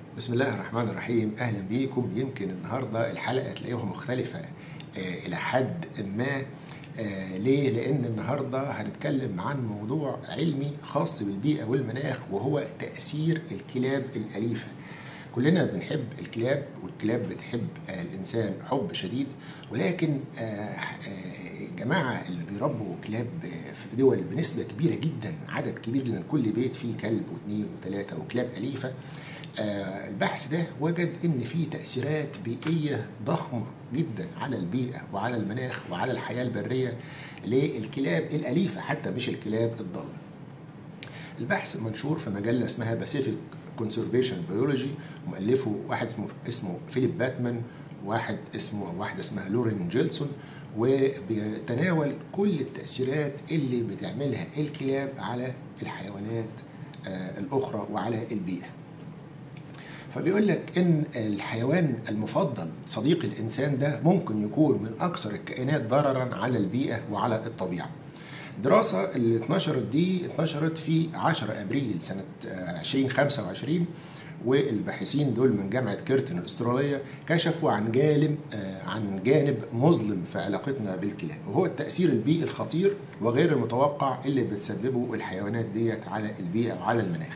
بسم الله الرحمن الرحيم اهلا بيكم يمكن النهارده الحلقه تلاقيها مختلفه آه الى حد ما آه ليه؟ لان النهارده هنتكلم عن موضوع علمي خاص بالبيئه والمناخ وهو تاثير الكلاب الاليفه. كلنا بنحب الكلاب والكلاب بتحب آه الانسان حب شديد ولكن الجماعه اللي بيربوا كلاب في دول بنسبه كبيره جدا عدد كبير جدا كل بيت فيه كلب واثنين وثلاثه وكلاب اليفه آه البحث ده وجد ان في تاثيرات بيئيه ضخمه جدا على البيئه وعلى المناخ وعلى الحياه البريه للكلاب الاليفه حتى مش الكلاب الضاله. البحث منشور في مجله اسمها باسيفيك كونسرفيشن بيولوجي مؤلفه واحد اسمه اسمه فيليب باتمان واحد اسمه واحده اسمها لورين جيلسون وبيتناول كل التاثيرات اللي بتعملها الكلاب على الحيوانات آه الاخرى وعلى البيئه. فبيقول لك ان الحيوان المفضل صديق الانسان ده ممكن يكون من اكثر الكائنات ضررا على البيئه وعلى الطبيعه. الدراسة اللي اتنشرت دي اتنشرت في 10 ابريل سنة 2025 والباحثين دول من جامعة كيرتن الأسترالية كشفوا عن جانب عن جانب مظلم في علاقتنا بالكلاب وهو التأثير البيئي الخطير وغير المتوقع اللي بتسببه الحيوانات ديت على البيئة وعلى المناخ.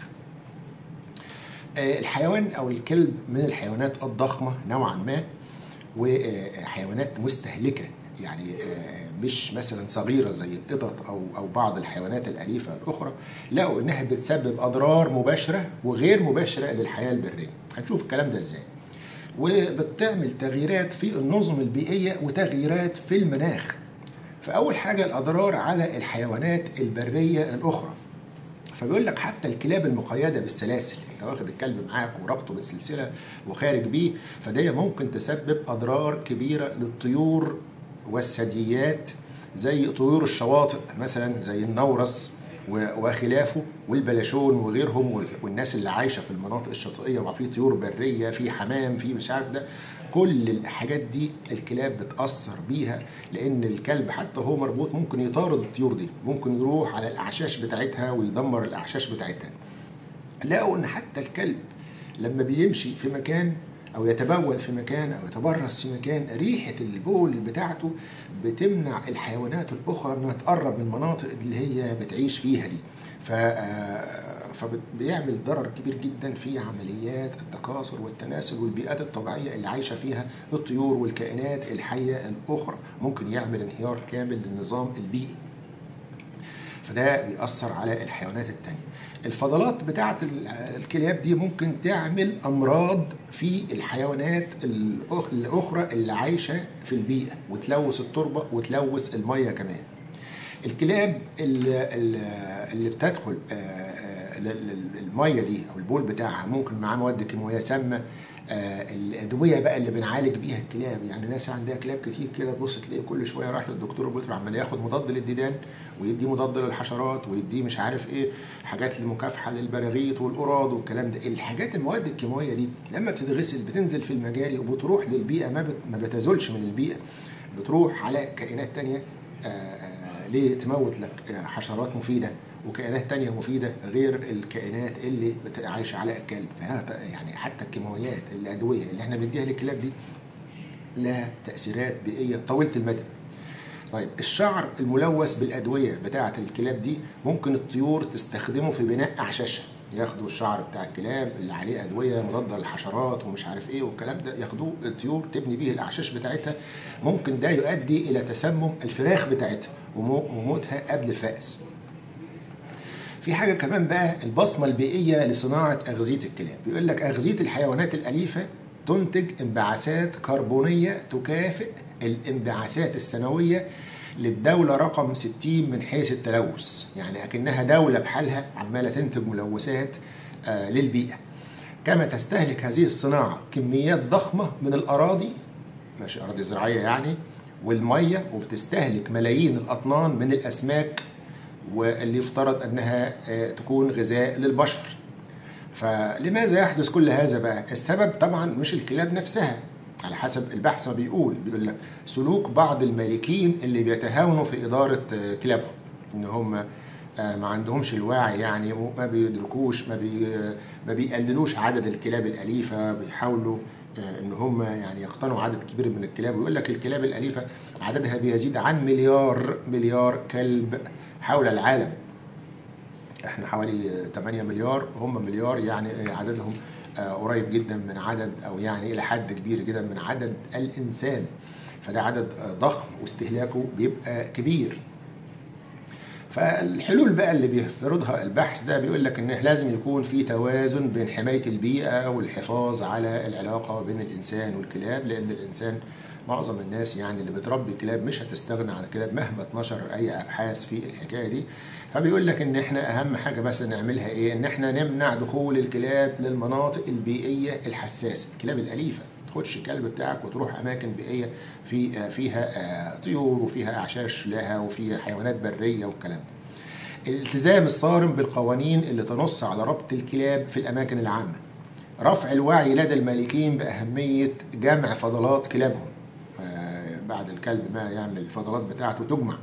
الحيوان او الكلب من الحيوانات الضخمه نوعا ما وحيوانات مستهلكه يعني مش مثلا صغيره زي القطط او او بعض الحيوانات الاليفه الاخرى لقوا انها بتسبب اضرار مباشره وغير مباشره للحياه البريه هنشوف الكلام ده ازاي وبتعمل تغييرات في النظم البيئيه وتغييرات في المناخ فاول حاجه الاضرار على الحيوانات البريه الاخرى فبيقول لك حتى الكلاب المقيده بالسلاسل انت واخد الكلب معاك وربطه بالسلسله وخارج بيه فدي ممكن تسبب اضرار كبيره للطيور والثدييات زي طيور الشواطئ مثلا زي النورس وخلافه والبلاشون وغيرهم والناس اللي عايشه في المناطق الشاطئيه وفي طيور بريه في حمام في مش عارف ده كل الحاجات دي الكلاب بتاثر بيها لان الكلب حتى هو مربوط ممكن يطارد الطيور دي ممكن يروح على الاعشاش بتاعتها ويدمر الاعشاش بتاعتها لقوا ان حتى الكلب لما بيمشي في مكان او يتبول في مكان او يتبرز في مكان ريحه البول بتاعته بتمنع الحيوانات الاخرى انها تقرب من المناطق اللي هي بتعيش فيها دي ف فبيعمل ضرر كبير جدا في عمليات التكاثر والتناسل والبيئات الطبيعيه اللي عايشه فيها الطيور والكائنات الحيه الاخرى ممكن يعمل انهيار كامل للنظام البيئي فده بيأثر على الحيوانات التانية الفضلات بتاعة الكلاب دي ممكن تعمل أمراض في الحيوانات الأخرى اللي عايشة في البيئة وتلوث التربة وتلوث المية كمان الكلاب اللي, اللي بتدخل المية دي أو البول بتاعها ممكن معاه مواد كيماوية سامة الادويه بقى اللي بنعالج بيها الكلاب يعني ناس عندها كلاب كتير كده تبص تلاقي كل شويه رايح للدكتور وبيطلع عمال ياخد مضاد للديدان ويديه مضاد للحشرات ويديه مش عارف ايه حاجات للمكافحه للبراغيث والقراض والكلام ده الحاجات المواد الكيماويه دي لما بتتغسل بتنزل في المجاري وبتروح للبيئه ما بت ما بتزولش من البيئه بتروح على كائنات تانية ليه تموت لك حشرات مفيده وكائنات تانية مفيدة غير الكائنات اللي عايشة على الكلب يعني حتى الكيماويات الأدوية اللي احنا بنديها للكلاب دي لها تأثيرات بيئية طويلة المدى طيب الشعر الملوث بالأدوية بتاعة الكلاب دي ممكن الطيور تستخدمه في بناء أعشاشها ياخدوا الشعر بتاع الكلاب اللي عليه ادويه مضاده للحشرات ومش عارف ايه والكلام ده ياخدوه الطيور تبني بيه الاعشاش بتاعتها ممكن ده يؤدي الى تسمم الفراخ بتاعتها وموتها قبل الفأس في حاجة كمان بقى البصمة البيئية لصناعة أغذية الكلاب بيقول لك أغذية الحيوانات الأليفة تنتج انبعاثات كربونية تكافئ الانبعاثات السنوية للدولة رقم 60 من حيث التلوث يعني أكنها دولة بحالها عمالة تنتج ملوثات آه للبيئة كما تستهلك هذه الصناعة كميات ضخمة من الأراضي ماشي أراضي زراعية يعني والمية وبتستهلك ملايين الأطنان من الأسماك واللي يفترض انها تكون غذاء للبشر فلماذا يحدث كل هذا بقى السبب طبعا مش الكلاب نفسها على حسب البحث ما بيقول بيقول لك سلوك بعض المالكين اللي بيتهاونوا في اداره كلابهم ان هم آه، ما عندهمش الوعي يعني ما بيدركوش ما بي ما بيقللوش عدد الكلاب الأليفة بيحاولوا آه، ان هم يعني يقتنوا عدد كبير من الكلاب ويقول لك الكلاب الأليفة عددها بيزيد عن مليار مليار كلب حول العالم احنا حوالي 8 مليار هم مليار يعني عددهم آه، قريب جدا من عدد او يعني الى حد كبير جدا من عدد الانسان فده عدد آه، ضخم واستهلاكه بيبقى كبير فالحلول بقى اللي بيفرضها البحث ده بيقول لك ان لازم يكون في توازن بين حمايه البيئه والحفاظ على العلاقه بين الانسان والكلاب لان الانسان معظم الناس يعني اللي بتربي كلاب مش هتستغنى عن الكلاب مهما اتنشر اي ابحاث في الحكايه دي فبيقول لك ان احنا اهم حاجه بس نعملها ايه ان احنا نمنع دخول الكلاب للمناطق البيئيه الحساسه الكلاب الاليفه تاخدش الكلب بتاعك وتروح اماكن بيئيه في فيها آه، طيور وفيها اعشاش لها وفيها حيوانات بريه والكلام ده الالتزام الصارم بالقوانين اللي تنص على ربط الكلاب في الاماكن العامه رفع الوعي لدى المالكين باهميه جمع فضلات كلابهم آه، بعد الكلب ما يعمل الفضلات بتاعته تجمع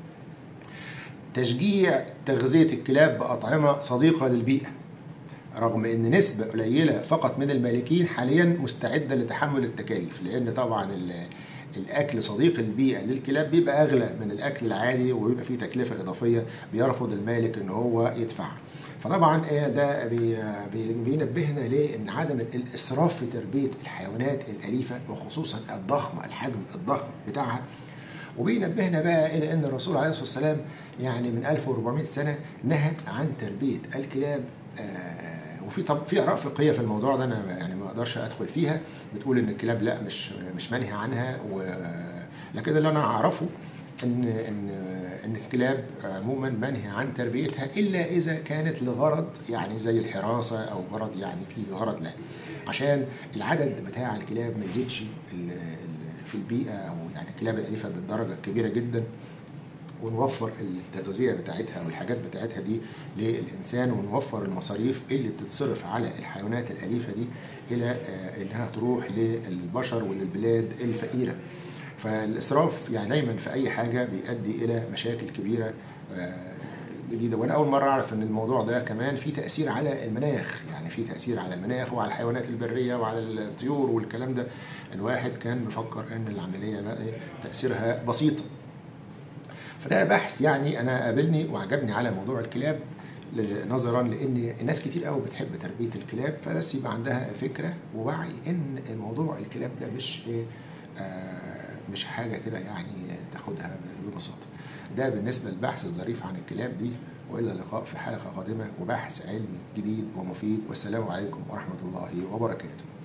تشجيع تغذية الكلاب بأطعمة صديقة للبيئة رغم ان نسبة قليلة فقط من المالكين حاليا مستعدة لتحمل التكاليف لان طبعا ال- الاكل صديق البيئة للكلاب بيبقى اغلى من الاكل العادي وبيبقى فيه تكلفة اضافية بيرفض المالك ان هو يدفعها فطبعا إيه ده بي بي بينبهنا ليه ان عدم الاسراف في تربيه الحيوانات الاليفه وخصوصا الضخمه الحجم الضخم بتاعها وبينبهنا بقى الى ان الرسول عليه الصلاه والسلام يعني من 1400 سنه نهى عن تربيه الكلاب آه، وفي طب في اراء فقهيه في الموضوع ده انا يعني ما اقدرش ادخل فيها بتقول ان الكلاب لا مش مش منهي عنها و لكن اللي انا اعرفه ان ان ان الكلاب عموما منهي عن تربيتها الا اذا كانت لغرض يعني زي الحراسه او غرض يعني في غرض له عشان العدد بتاع الكلاب ما يزيدش ال- ال- في البيئه او يعني الكلاب الاليفه بالدرجه الكبيره جدا ونوفر التغذيه بتاعتها والحاجات بتاعتها دي للانسان ونوفر المصاريف اللي بتتصرف على الحيوانات الاليفه دي الى آه، انها تروح للبشر وللبلاد الفقيره فالاسراف يعني دايما في اي حاجه بيؤدي الى مشاكل كبيره آه، جديده وانا اول مره اعرف ان الموضوع ده كمان في تاثير على المناخ يعني في تاثير على المناخ وعلى الحيوانات البريه وعلى الطيور والكلام ده الواحد كان مفكر ان العمليه بقى إيه تاثيرها بسيطه فده بحث يعني انا قابلني وعجبني على موضوع الكلاب ل- نظرا لان الناس كتير قوي بتحب تربيه الكلاب فبس يبقى عندها فكره ووعي ان الموضوع الكلاب ده مش ايه آه مش حاجه كده يعني تاخدها ب- ببساطه ده بالنسبه للبحث الظريف عن الكلاب دي والى اللقاء في حلقه قادمه وبحث علمي جديد ومفيد والسلام عليكم ورحمه الله وبركاته